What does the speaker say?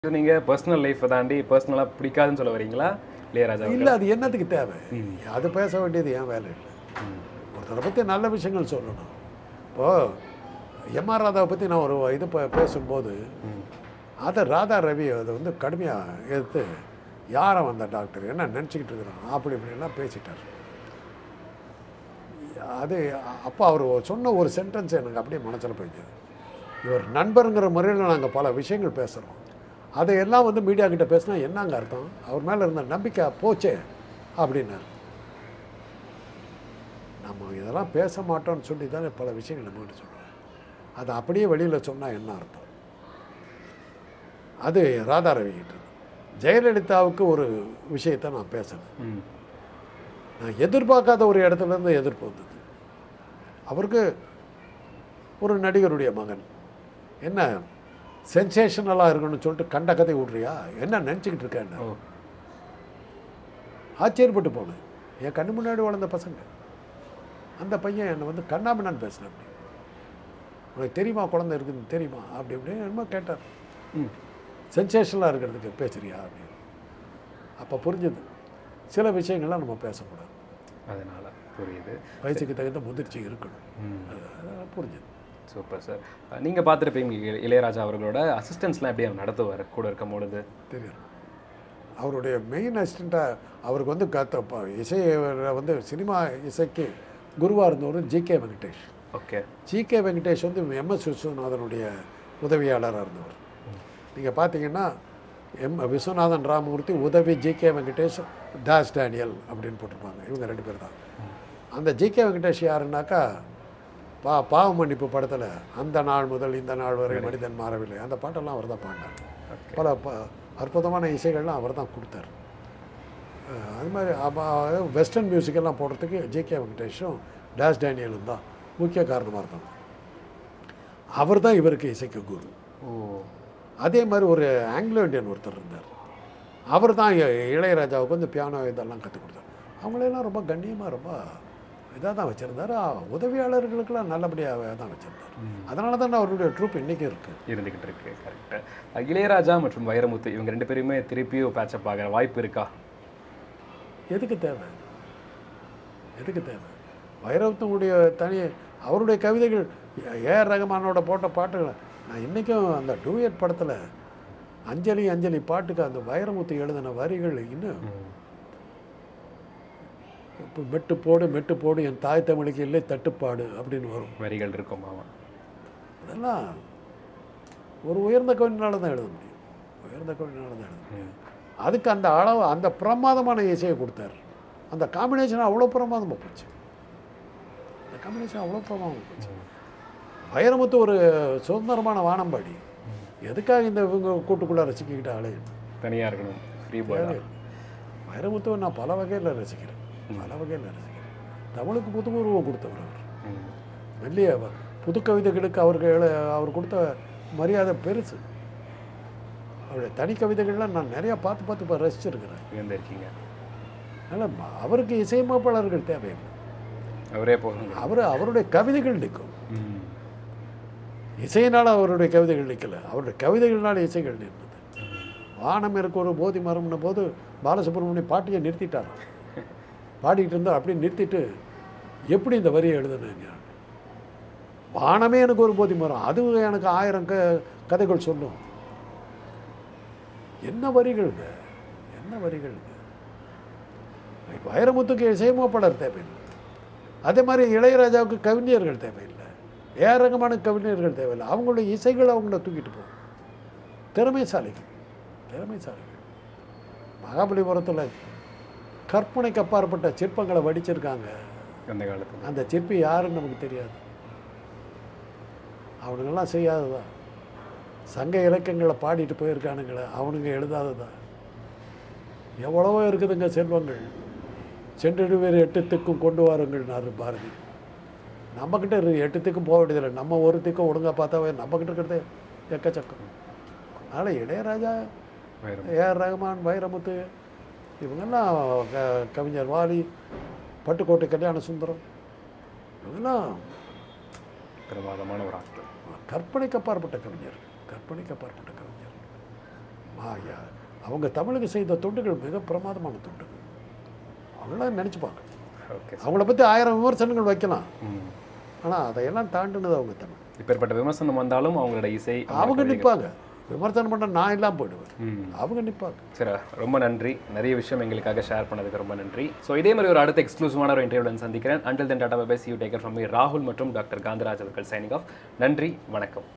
நீங்க பர்சனல் லைஃப்பை தாண்டி பர்சனலா பிடிக்காதுன்னு சொல்ல வரீங்களா இளையராஜா இல்லை அது என்னத்துக்கு தேவை அது பேச வேண்டியது ஏன் வேலை இல்லை ஒருத்தரை பற்றி நல்ல விஷயங்கள் சொல்லணும் இப்போது எம்ஆர் ராதாவை பற்றி நான் ஒரு இது ப- பேசும்போது அதை ராதா ரவி அதை வந்து கடுமையாக எடுத்து யாரை வந்த டாக்டர் என்ன நினச்சிக்கிட்டு இருக்கிறான் அப்படி இப்படிலாம் பேசிட்டார் அது அப்போ அவர் சொன்ன ஒரு சென்டென்ஸ் எனக்கு அப்படியே மனசில் போயிடுது இவர் நண்பருங்கிற முறையில் நாங்கள் பல விஷயங்கள் பேசுகிறோம் அதையெல்லாம் வந்து மீடியா கிட்ட பேசினா என்னங்க அர்த்தம் அவர் மேலே இருந்த நம்பிக்கை போச்சே அப்படின்னாரு நம்ம இதெல்லாம் பேச மாட்டோம்னு சொல்லி தானே பல விஷயங்கள் நம்மகிட்ட சொல்கிறேன் அதை அப்படியே வெளியில் சொன்னால் என்ன அர்த்தம் அது ராதா ரவி கிட்ட இருந்து. ஜெயலலிதாவுக்கு ஒரு விஷயத்தை நான் பேசினேன் ம். நான் எதிர்பார்க்காத ஒரு இடத்துல இருந்து எதிர்ப்பு வந்தது அவருக்கு ஒரு நடிகருடைய மகன் என்ன சென்சேஷனலாக இருக்கணும்னு சொல்லிட்டு கண்ட கதை விட்றியா என்ன நினச்சிக்கிட்டு இருக்கேன் ஓ ஆச்சரியப்பட்டு போனேன் என் கண்ணு முன்னாடி வளர்ந்த பசங்க அந்த பையன் என்னை வந்து கண்ணாமண்ணான்னு பேசினேன் அப்படி உனக்கு தெரியுமா குழந்தை இருக்குதுன்னு தெரியுமா அப்படி இப்படின்னு என்னமோ கேட்டார் ம். சென்சேஷனலாக இருக்கிறதுக்கு பேசுறியா அப்படின்னு அப்போ புரிஞ்சுது சில விஷயங்கள்லாம் நம்ம பேசக்கூடாது அதனால புரியுது வயசுக்கு தகுந்த முதிர்ச்சி இருக்கணும் ம். அது அதெல்லாம் புரிஞ்சுது சூப்பர் சார் நீங்க பார்த்துருப்பீங்க இளைய- இளையராஜா அவர்களோட அசிஸ்டன்ஸ்லாம் எப்படி அவர் நடத்துவார் கூட இருக்கும் பொழுது தெரியும் அவருடைய மெயின் அசிஸ்டண்ட்டாக அவருக்கு வந்து கத்த ப- இசையை வந்து சினிமா இசைக்கு குருவாக இருந்தவர் G K Venkatesh okay G K Venkatesh வந்து எம்எஸ் விஸ்வநாதனுடைய உதவியாளராக இருந்தவர் நீங்கள் பார்த்தீங்கன்னா எம் விஸ்வநாதன் ராமமூர்த்தி உதவி G K Venkatesh Das Daniel அப்படின்னு போட்டிருப்பாங்க இவங்க ரெண்டு பேர் தான் அந்த ஜி கே வெங்கடேஷ் யாருன்னாக்கா பா பாவ மன்னிப்பு படத்தில் அந்த நாள் முதல் இந்த நாள் வரை மனிதன் மாறவில்லை அந்த பாட்டெல்லாம் அவர் தான் பாடினார் ஓகே பல ப அற்புதமான இசைகள்லாம் அவர் தான் கொடுத்தார் அஹ் அது மாதிரி அப்ப வெஸ்டர்ன் மியூசிக்கெல்லாம் போடுறதுக்கு ஜே கே வெங்கடேஷும் டேஸ் டேனியலும் தான் முக்கிய காரணமாக இருந்தாங்க அவர் தான் இவருக்கு இசைக்கு குரு ஓ அதே மாதிரி ஒரு ஆங்கிலோ இந்தியன் ஒருத்தர் இருந்தார் அவர் தான் இ- இளையராஜாவுக்கு வந்து பியானோ இதெல்லாம் கற்றுக் கொடுத்தார் அவங்களெல்லாம் ரொம்ப கண்ணியமாக ரொம்ப இதாக தான் வச்சுருந்தார் உதவியாளர்களுக்கெல்லாம் நல்லபடியாக தான் வச்சுருந்தார் அதனால தான் அவருடைய ட்ரூப் இன்றைக்கும் இருக்குது இருந்துகிட்டு இருக்கு கரெக்ட் இளையராஜா மற்றும் வைரமுத்து இவங்க ரெண்டு பேருமே திருப்பியும் பேச்சப் ஆகிற வாய்ப்பு இருக்கா எதுக்கு தேவை எதுக்கு தேவை வைரவத்தினுடைய தனி அவருடைய கவிதைகள் ஏஆர் ரஹ்மானோட போட்ட பாட்டுகளை நான் இன்றைக்கும் அந்த டூயட் படத்தில் அஞ்சலி அஞ்சலி பாட்டுக்கு அந்த வைரமுத்து எழுதின வரிகள் இன்னும் இப்போ மெட்டு போடு மெட்டு போடு என் தாய் தமிழுக்கு இல்லை தட்டுப்பாடு அப்படின்னு வரும் வரிகள் இருக்கும் ஆமா அதெல்லாம் ஒரு உயர்ந்த கவிஞனால தான் எழுத முடியும் உயர்ந்த கவிஞனால தான் எழுத முடியும் அதுக்கு அந்த அளவு அந்த பிரமாதமான இசையை கொடுத்தார் அந்த காம்பினேஷன் அவ்வளோ பிரமாதமாக போச்சு அந்த காம்பினேஷன் அவ்வளோ பிரமாதமாக போச்சு வைரமுத்து ஒரு சுதந்திரமான வானம்பாடி எதுக்காக இந்த இவங்க கூட்டுக்குள்ளே ரசிக்கிக்கிட்ட ஆளே தனியா இருக்கணும் ஃப்ரீ பாய் வைரமுத்துவை நான் பல வகையில் ரசிக்கிறேன் பல வகையில் ரசிக்கிறேன் தமிழுக்கு புது உருவம் கொடுத்தவர் அவர் மெல்லிய அவர் புது கவிதைகளுக்கு அவருக்கு எழு- அவர் கொடுத்த மரியாதை பெருசு அவருடைய தனி கவிதைகள்லாம் நான் நிறையா பார்த்து பார்த்து இப்போ ரசிச்சிருக்கிறேன் இருந்திருக்கீங்க அதனால் ம- அவருக்கு இசையமைப்பாளர்கள் தேவையில்லை அவரே போதுங்க அவர் அவருடைய கவிதைகள் நிற்கும் ம். இசையினால் அவருடைய கவிதைகள் நிற்கல அவருடைய கவிதைகள்னால இசைகள் நின்றது வானம் இருக்க ஒரு போதி மரம்ன போது பாலசுப்ரமணியம் பாட்டியை நிறுத்திட்டாராம் பாடிக்கிட்டு இருந்தா அப்படியே நிறுத்திட்டு எப்படி இந்த வரியை எழுதுனீங்க வானமே எனக்கு ஒரு போதி மரம் அது எனக்கு ஆயிரம் க கதைகள் சொல்லும் என்ன வரிகள்ங்க என்ன வரிகள்ங்க வைரமுத்துக்கு இசையமைப்பாளர் தேவையில்லை அதே மாதிரி இளையராஜாவுக்கு கவிஞர்கள் தேவையில்லை ஏஆர் ரகமானுக்கு கவிஞர்கள் தேவையில்லை அவங்களுடைய இசைகள் அவங்கள தூக்கிட்டு போகும் திறமைசாலிகள் திறமைசாலிகள் மகாபலிபுரத்தில் கற்பனைக்கு அப்பாற்பட்ட சிற்பங்களை வடிச்சிருக்காங்க அந்த காலத்துல அந்த சிற்பி யாருன்னு நமக்கு தெரியாது அவனுங்கெல்லாம் செய்யாததா சங்க இலக்கியங்களை பாடிட்டு போயிருக்கானுங்களே அவனுங்க எழுதாததா எவ்வளவோ இருக்குதுங்க செல்வங்கள் சென்றிடுவேர் எட்டுத்துக்கும் கொண்டு வாருங்கள்னாரு பாரதி நம்மக்கிட்ட இரு எட்டுத்துக்கும் போக வேண்டியதில்லை நம்ம ஒரு திக்கும் ஒழுங்காக பார்த்தாவே நம்மக்கிட்ட இருக்கிறதே எக்கச்சக்கம் அதனால் இளையராஜா வைரம் ஏஆர் ரஹ்மான் வைரமுத்து இவங்கெல்லாம் க- கவிஞர் வாலி பட்டுக்கோட்டை கல்யாண சுந்தரம் இவங்கெல்லாம் பிரமாதமான ஒரு ஆட்கள் கற்பனைக்கு அப்பாற்பட்ட கவிஞர் கற்பனைக்கு அப்பாற்பட்ட கவிஞர் ஆயா அவங்க தமிழுக்கு செய்த தொண்டுகள் மிக பிரமாதமான தொண்டுகள் அவங்களாம் நினச்சி பார்க்கணும் ஓகே அவங்கள பற்றி ஆயிரம் விமர்சனங்கள் வைக்கலாம் ம் ஆனால் அதையெல்லாம் தாண்டினது அவங்க தமிழ் இப்பேற்பட்ட விமர்சனம் வந்தாலும் அவங்களோட இசை அவங்க நிற்பாங்க விமர்சனம் பண்ண நான் எல்லாம் போயிடுவேன் ம் அவங்க நிற்பாங்க சரி ரொம்ப நன்றி நிறைய விஷயம் எங்களுக்காக ஷேர் பண்ணதுக்கு ரொம்ப நன்றி ஸோ இதே மாதிரி ஒரு அடுத்த எக்ஸ்க்ளூசிவான ஒரு இன்டர்வியூடன் சந்திக்கிறேன் until then tata bye see you take care from me ராகுல் மற்றும் டாக்டர் காந்தராஜ் அவர்கள் சைனிங் ஆஃப் நன்றி வணக்கம்